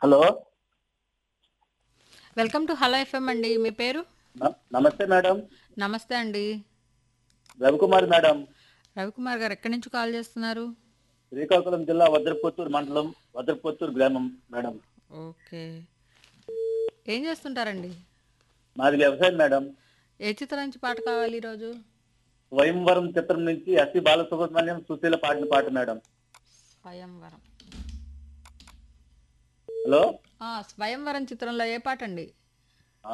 hello welcome to hello FM అండి మీ పేరు న- నమస్తే మేడం నమస్తే అండి రవికుమార్ మేడం రవికుమార్ గారు ఎక్కడి నుంచి కాల్ చేస్తున్నారు శ్రీకాకుళం జిల్లా వజ్రపుత్తూరు మండలం వజ్రపుత్తూరు గ్రామం మేడం ఓకే ఏం చేస్తుంటారండి మాది వ్యవసాయం మేడం ఏ చిత్రం నుంచి పాట కావాలి ఈరోజు స్వయంవరం చిత్రం నుంచి ఎస్సి బాలసుబ్రహ్మణ్యం సుశీల పాడిన పాట మేడం స్వయంవరం హలో ఆ, స్వయంవరం చిత్రంలో ఏ పాట అండి